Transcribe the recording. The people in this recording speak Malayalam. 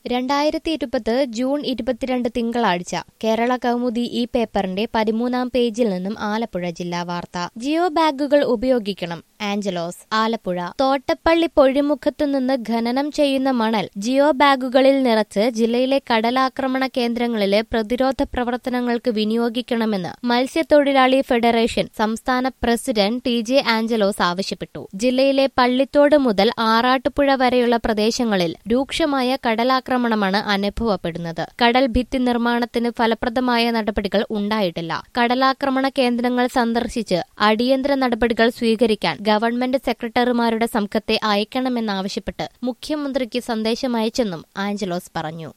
രണ്ടായിരത്തി ഇരുപത് ജൂൺ ഇരുപത്തിരണ്ട് തിങ്കളാഴ്ച കേരള കൗമുദി ഈ പേപ്പറിന്റെ പതിമൂന്നാം പേജിൽ നിന്നും ആലപ്പുഴ ജില്ലാ വാർത്ത ജിയോ ബാഗുകൾ ഉപയോഗിക്കണം ആഞ്ചലോസ് ആലപ്പുഴ തോട്ടപ്പള്ളി പൊഴിമുഖത്തു നിന്ന് ഖനനം ചെയ്യുന്ന മണൽ ജിയോ ബാഗുകളിൽ നിറച്ച് ജില്ലയിലെ കടലാക്രമണ കേന്ദ്രങ്ങളിലെ പ്രതിരോധ പ്രവർത്തനങ്ങൾക്ക് വിനിയോഗിക്കണമെന്ന് മത്സ്യത്തൊഴിലാളി ഫെഡറേഷൻ സംസ്ഥാന പ്രസിഡന്റ് ടി ജെ ആഞ്ചലോസ് ആവശ്യപ്പെട്ടു ജില്ലയിലെ പള്ളിത്തോട് മുതൽ ആറാട്ടുപുഴ വരെയുള്ള പ്രദേശങ്ങളിൽ രൂക്ഷമായ കടലാക്രമണമാണ് അനുഭവപ്പെടുന്നത് കടൽ ഭിത്തി നിർമ്മാണത്തിന് ഫലപ്രദമായ നടപടികൾ ഉണ്ടായിട്ടില്ല കടലാക്രമണ കേന്ദ്രങ്ങൾ സന്ദർശിച്ച് അടിയന്തര നടപടികൾ സ്വീകരിക്കാൻ ഗവൺമെന്റ് സെക്രട്ടറിമാരുടെ സംഘത്തെ അയക്കണമെന്നാവശ്യപ്പെട്ട് മുഖ്യമന്ത്രിക്ക് സന്ദേശം അയച്ചെന്നും ആഞ്ചലോസ് പറഞ്ഞു